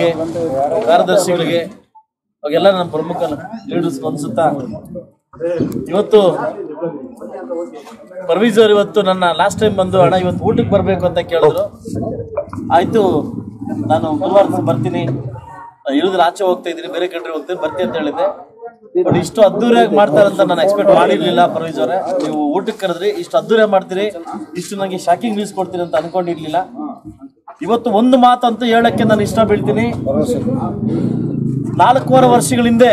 ಕಾರ್ಯದರ್ಶಿಗಳಿಗೆ ಅವಾಗೆಲ್ಲ ನನ್ನ ಪ್ರಮುಖ ಲೀಡರ್ಸ್ ಅನ್ಸುತ್ತಾ ಇವತ್ತು ಪರ್ವೀಜ್ ಅವ್ರು ಇವತ್ತು ನನ್ನ ಲಾಸ್ಟ್ ಟೈಮ್ ಬಂದು ಅಣ್ಣ ಇವತ್ತು ಊಟಕ್ಕೆ ಬರಬೇಕು ಅಂತ ಕೇಳಿದ್ರು ಆಯ್ತು ನಾನು ಗುರುವಾರ ದಿವಸ ಬರ್ತೀನಿ ಇಳಿದ್ರೆ ಆಚೆ ಹೋಗ್ತಾ ಇದ್ದೀನಿ ಬೇರೆ ಕಂಟ್ರಿ ಹೋಗ್ತೀನಿ ಬರ್ತೀನಿ ಅಂತ ಹೇಳಿದ್ದೆ ಬಟ್ ಇಷ್ಟು ಅದ್ದೂರಿಯಾಗಿ ಮಾಡ್ತಾರಂತ ನಾನು ಎಕ್ಸ್ಪೆಕ್ಟ್ ಮಾಡಿರ್ಲಿಲ್ಲ ಪರ್ವೀಜ್ ಅವರೇ ನೀವು ಊಟಕ್ಕೆ ಕರೆದ್ರಿ ಇಷ್ಟು ಅದ್ದೂರಿಯಾಗಿ ಮಾಡ್ತೀರಿ ಇಷ್ಟು ನನಗೆ ಶಾಕಿಂಗ್ ನ್ಯೂಸ್ ಕೊಡ್ತೀರಿ ಅಂತ ಅನ್ಕೊಂಡಿರ್ಲಿಲ್ಲ ಇವತ್ತು ಒಂದು ಮಾತಂತೂ ಹೇಳಕ್ಕೆ ನಾನು ಇಷ್ಟ ಬೀಳ್ತೀನಿ ನಾಲ್ಕೂವರೆ ವರ್ಷಗಳ ಹಿಂದೆ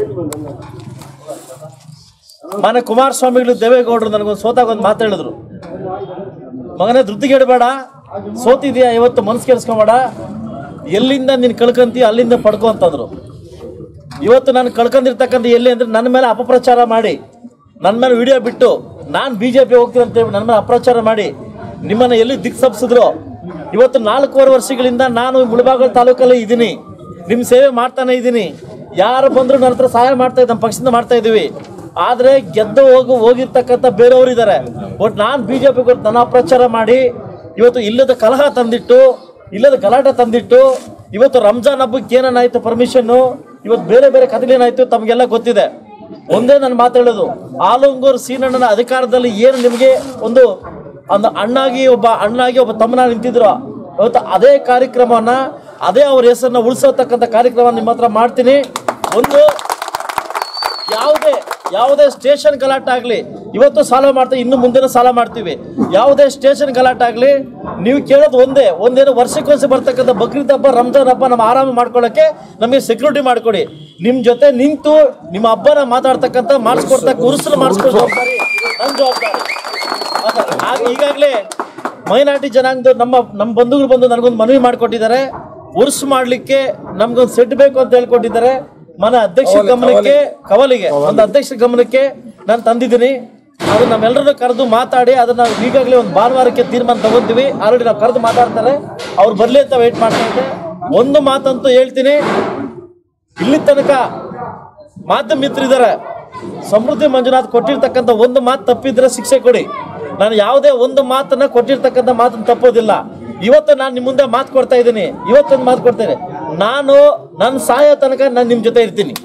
ಮನೆ ಕುಮಾರಸ್ವಾಮಿಗಳು ದೇವೇಗೌಡರು ನನಗೊಂದು ಸೋತಾಗ ಒಂದು ಮಾತು ಹೇಳಿದ್ರು ಮಗನೇ ಧೃತಿಗೆಡಬೇಡ ಸೋತಿದ್ಯಾ ಇವತ್ತು ಮನ್ಸು ಕೆಲ್ಸ್ಕೊಬೇಡ ಎಲ್ಲಿಂದ ನೀನು ಕಳ್ಕಂತೀಯ ಅಲ್ಲಿಂದ ಪಡ್ಕೊ ಅಂತಂದ್ರು ಇವತ್ತು ನಾನು ಕಳ್ಕೊಂಡಿರ್ತಕ್ಕಂಥ ಎಲ್ಲಿ ಅಂದ್ರೆ ನನ್ನ ಮೇಲೆ ಅಪಪ್ರಚಾರ ಮಾಡಿ ನನ್ನ ಮೇಲೆ ವಿಡಿಯೋ ಬಿಟ್ಟು ನಾನು ಬಿ ಜೆ ಪಿ ಹೋಗ್ತೀನಿ ಅಂತ ಹೇಳಿ ನನ್ನ ಮೇಲೆ ಅಪಪ್ರಚಾರ ಮಾಡಿ ನಿಮ್ಮನ್ನ ಎಲ್ಲಿ ದಿಕ್ಸಪ್ಸಿದ್ರು ಇವತ್ತು ನಾಲ್ಕೂವರೆ ವರ್ಷಗಳಿಂದ ನಾನು ಮುಳಬಾಗಲ್ ತಾಲೂಕಲ್ಲಿ ಇದ್ದೀನಿ ನಿಮ್ಮ ಸೇವೆ ಮಾಡ್ತಾನೆ ಇದ್ದೀನಿ ಯಾರು ಬಂದ್ರು ನನ್ನ ಹತ್ರ ಸಹಾಯ ಮಾಡ್ತಾ ಇದ್ದ ನಮ್ಮ ಪಕ್ಷದಿಂದ ಮಾಡ್ತಾ ಇದ್ದೀವಿ ಆದ್ರೆ ಗೆದ್ದು ಹೋಗು ಹೋಗಿರ್ತಕ್ಕಂಥ ಬೇರೆಯವರು ಇದ್ದಾರೆ ಬಟ್ ನಾನು ಬಿ ಜೆ ಪಿ ನನ್ನ ಅಪಪ್ರಚಾರ ಮಾಡಿ ಇವತ್ತು ಇಲ್ಲದ ಕಲಹ ತಂದಿಟ್ಟು ಇಲ್ಲದ ಗಲಾಟೆ ತಂದಿಟ್ಟು ಇವತ್ತು ರಂಜಾನ್ ಹಬ್ಬಕ್ಕೆ ಏನೇನಾಯ್ತು ಪರ್ಮಿಷನ್ ಇವತ್ತು ಬೇರೆ ಬೇರೆ ಕಥೆಗಳೇನಾಯ್ತು ತಮಗೆಲ್ಲ ಗೊತ್ತಿದೆ ಒಂದೇ ನಾನು ಮಾತಾಡೋದು ಆಲಂಗೂರ್ ಸೀನಣ್ಣನ ಅಧಿಕಾರದಲ್ಲಿ ಏನು ನಿಮಗೆ ಒಂದು ಒಂದು ಅಣ್ಣಾಗಿ ಒಬ್ಬ ಅಣ್ಣಾಗಿ ಒಬ್ಬ ತಮ್ಮನ ನಿಂತಿದ್ರು ಇವತ್ತು ಅದೇ ಕಾರ್ಯಕ್ರಮವನ್ನ ಅದೇ ಅವ್ರ ಹೆಸರನ್ನ ಉಳಿಸತಕ್ಕಂಥ ಕಾರ್ಯಕ್ರಮ ನಿಮ್ಮ ಹತ್ರ ಮಾಡ್ತೀನಿ ಒಂದು ಯಾವುದೇ ಯಾವುದೇ ಸ್ಟೇಷನ್ ಗಲಾಟೆ ಆಗಲಿ ಇವತ್ತು ಸಾಲ ಮಾಡ್ತೀವಿ ಇನ್ನು ಮುಂದಿನ ಸಾಲ ಮಾಡ್ತೀವಿ ಯಾವುದೇ ಸ್ಟೇಷನ್ ಗಲಾಟೆ ಆಗಲಿ ನೀವು ಕೇಳೋದು ಒಂದೇ ಒಂದೇನು ವರ್ಷಕ್ಕೊಂದ್ಸ ಬರ್ತಕ್ಕಂಥ ಬಕ್ರೀದ್ ಹಬ್ಬ ರಂಜಾನ್ ಹಬ್ಬ ನಮ್ಮ ಆರಾಮ ಮಾಡ್ಕೊಳ್ಳೋಕೆ ನಮಗೆ ಸೆಕ್ಯೂರಿಟಿ ಮಾಡ್ಕೊಡಿ ನಿಮ್ಮ ಜೊತೆ ನಿಂತು ನಿಮ್ಮ ಹಬ್ಬನ ಮಾತಾಡ್ತಕ್ಕಂಥ ಮಾಡಿಸ್ಕೊಡ್ತಕ್ಕ ಉರುಸಲು ಮಾಡಿಸ್ಕೊಡೋ ಜವಾಬ್ದಾರಿ ನನ್ನ ಜವಾಬ್ದಾರಿ ಆಗ ಈಗಾಗಲೇ ಮೈನಾರಿಟಿ ಜನಾಂಗದ ನಮ್ಮ ನಮ್ಮ ಬಂಧುಗಳು ಬಂದು ನನಗೊಂದು ಮನವಿ ಮಾಡಿಕೊಟ್ಟಿದ್ದಾರೆ ಉರ್ಸ್ ಮಾಡಲಿಕ್ಕೆ ನಮ್ಗೊಂದು ಸೆಟ್ ಬೇಕು ಅಂತ ಹೇಳ್ಕೊಟ್ಟಿದ್ದಾರೆ ಮನ ಅಧ್ಯಕ್ಷ ಗಮನಕ್ಕೆ ಕವಲಿಗೆ ಒಂದು ಅಧ್ಯಕ್ಷ ಗಮನಕ್ಕೆ ನಾನು ತಂದಿದ್ದೀನಿ ಅದು ನಮ್ಮೆಲ್ಲರನ್ನು ಕರೆದು ಮಾತಾಡಿ ಅದನ್ನ ಈಗಾಗಲೇ ಒಂದು ಭಾನುವಾರಕ್ಕೆ ತೀರ್ಮಾನ ತಗೊಂತೀವಿ ಆಲ್ರೆಡಿ ನಾವು ಕರೆದು ಮಾತಾಡ್ತಾರೆ ಅವ್ರು ಬರ್ಲಿ ಅಂತ ವೇಟ್ ಮಾಡ್ತಾ ಇದ್ದೆ ಒಂದು ಮಾತಂತೂ ಹೇಳ್ತೀನಿ ಇಲ್ಲಿ ತನಕ ಮಾಧ್ಯಮ ಮಿತ್ರರಿದ್ದಾರೆ ಸಮೃದ್ಧಿ ಮಂಜುನಾಥ್ ಕೊಟ್ಟಿರ್ತಕ್ಕಂಥ ಒಂದು ಮಾತು ತಪ್ಪಿದ್ರೆ ಶಿಕ್ಷೆ ಕೊಡಿ ನಾನು ಯಾವುದೇ ಒಂದು ಮಾತನ್ನ ಕೊಟ್ಟಿರ್ತಕ್ಕಂಥ ಮಾತನ್ನ ತಪ್ಪೋದಿಲ್ಲ ಇವತ್ತು ನಾನು ನಿಮ್ಮ ಮುಂದೆ ಮಾತು ಕೊಡ್ತಾ ಇದ್ದೀನಿ ಇವತ್ತೊಂದು ಮಾತು ಕೊಡ್ತೇನೆ ನಾನು ನನ್ನ ಸಾಯೋ ತನಕ ನಾನು ನಿಮ್ಮ ಜೊತೆ ಇರ್ತೀನಿ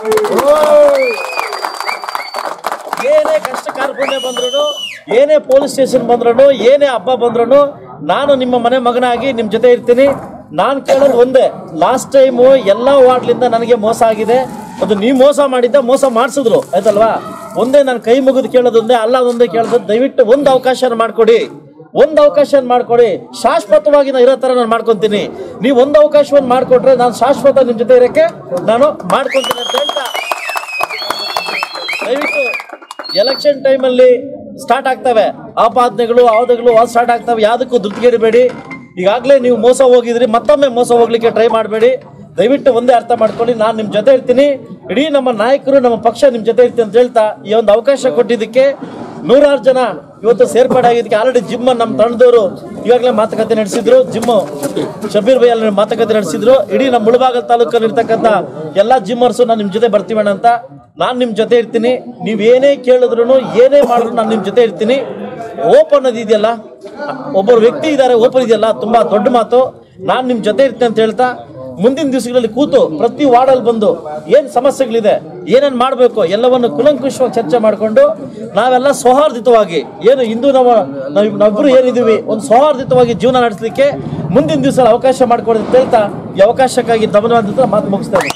ಏನೇ ಕಷ್ಟ ಕಾರ್ಪಣ್ಯ ಬಂದ್ರು ಏನೇ ಪೊಲೀಸ್ ಸ್ಟೇಷನ್ ಬಂದ್ರು ಏನೇ ಹಬ್ಬ ಬಂದ್ರು ನಾನು ನಿಮ್ಮ ಮನೆ ಮಗನಾಗಿ ನಿಮ್ಮ ಜೊತೆ ಇರ್ತೀನಿ ನಾನು ಕೇಳೋದು ಒಂದೇ ಲಾಸ್ಟ್ ಟೈಮು ಎಲ್ಲ ವಾರ್ಡ್ಲಿಂದ ನನಗೆ ಮೋಸ ಆಗಿದೆ ಅದು ನೀವು ಮೋಸ ಮಾಡಿದ್ದ ಮೋಸ ಮಾಡಿಸಿದ್ರು ಆಯ್ತಲ್ವಾ ಒಂದೇ ನಾನು ಕೈ ಮುಗಿದು ಕೇಳೋದು ಒಂದೇ ಅಲ್ಲ ಒಂದೇ ಕೇಳೋದು ದಯವಿಟ್ಟು ಒಂದು ಅವಕಾಶ ಮಾಡಿಕೊಡಿ ಒಂದು ಅವಕಾಶ ಮಾಡ್ಕೊಡಿ ಶಾಶ್ವತವಾಗಿ ನಾನು ಇರೋ ಥರ ನಾನು ಮಾಡ್ಕೊತೀನಿ ನೀವು ಒಂದು ಅವಕಾಶವನ್ನು ಮಾಡಿಕೊಟ್ರೆ ನಾನು ಶಾಶ್ವತ ನಿಮ್ಮ ಜೊತೆ ಇರೋಕ್ಕೆ ನಾನು ಮಾಡ್ಕೊತೀನಿ ಅಂತ ಹೇಳ್ತಾ ದಯವಿಟ್ಟು ಎಲೆಕ್ಷನ್ ಟೈಮಲ್ಲಿ ಸ್ಟಾರ್ಟ್ ಆಗ್ತವೆ ಆಪಾದನೆಗಳು ಆವದಗಳು ಸ್ಟಾರ್ಟ್ ಆಗ್ತವೆ ಯಾವುದಕ್ಕೂ ಧೃತಿಗೆಡಬೇಡಿ ಈಗಾಗಲೇ ನೀವು ಮೋಸ ಹೋಗಿದ್ರಿ ಮತ್ತೊಮ್ಮೆ ಮೋಸ ಹೋಗ್ಲಿಕ್ಕೆ ಟ್ರೈ ಮಾಡಬೇಡಿ ದಯವಿಟ್ಟು ಒಂದೇ ಅರ್ಥ ಮಾಡ್ಕೊಳ್ಳಿ ನಾನು ನಿಮ್ಮ ಜೊತೆ ಇರ್ತೀನಿ ಇಡೀ ನಮ್ಮ ನಾಯಕರು ನಮ್ಮ ಪಕ್ಷ ನಿಮ್ಮ ಜೊತೆ ಇರ್ತೀನಿ ಅಂತ ಹೇಳ್ತಾ ಈ ಒಂದು ಅವಕಾಶ ಕೊಟ್ಟಿದ್ದಕ್ಕೆ ನೂರಾರು ಜನ ಇವತ್ತು ಸೇರ್ಪಡೆ ಆಗಿದ್ದಕ್ಕೆ ಆಲ್ರೆಡಿ ಜಿಮ್ ನಮ್ಮ ತಂಡದವರು ಈಗಾಗಲೇ ಮಾತುಕತೆ ನಡೆಸಿದ್ರು ಜಿಮ್ ಶಬೀರ್ ಬೈ ಅಲ್ಲಿ ಮಾತುಕತೆ ನಡೆಸಿದ್ರು ಇಡೀ ನಮ್ಮ ಮುಳಬಾಗಲ್ ತಾಲೂಕಲ್ಲಿ ಇರ್ತಕ್ಕಂಥ ಎಲ್ಲ ಜಿಮ್ಮರ್ಸು ನಾನು ನಿಮ್ಮ ಜೊತೆ ಬರ್ತೀವಣ್ಣ ಅಂತ ನಾನು ನಿಮ್ಮ ಜೊತೆ ಇರ್ತೀನಿ ನೀವು ಏನೇ ಕೇಳಿದ್ರು ಏನೇ ಮಾಡಿದ್ರು ನಾನು ನಿಮ್ಮ ಜೊತೆ ಇರ್ತೀನಿ ಓಪನ್ ಅದು ಇದೆಯಲ್ಲ ಒಬ್ಬರು ವ್ಯಕ್ತಿ ಇದ್ದಾರೆ ಓಪನ್ ಇದೆಯಲ್ಲ ತುಂಬಾ ದೊಡ್ಡ ಮಾತು ನಾನು ನಿಮ್ಮ ಜೊತೆ ಇರ್ತೀನಿ ಅಂತ ಹೇಳ್ತಾ ಮುಂದಿನ ದಿವಸಗಳಲ್ಲಿ ಕೂತು ಪ್ರತಿ ವಾರ್ಡಲ್ಲಿ ಬಂದು ಏನ್ ಸಮಸ್ಯೆಗಳಿದೆ ಏನೇನ್ ಮಾಡಬೇಕು ಎಲ್ಲವನ್ನು ಕುಲಂಕುಷವಾಗಿ ಚರ್ಚೆ ಮಾಡಿಕೊಂಡು ನಾವೆಲ್ಲ ಸೌಹಾರ್ದಿತವಾಗಿ ಏನು ಇಂದು ನಾವು ನಾವು ನಾವಿಬ್ರು ಏನಿದ್ದೀವಿ ಒಂದು ಸೌಹಾರ್ದಿತವಾಗಿ ಜೀವನ ನಡೆಸಲಿಕ್ಕೆ ಮುಂದಿನ ದಿವಸ ಅವಕಾಶ ಮಾಡಿಕೊಡೋದು ಅಂತ ಹೇಳ್ತಾ ಈ ಅವಕಾಶಕ್ಕಾಗಿ ಧನ್ಯವಾದ ಮಾತು ಮುಗಿಸ್ತೇನೆ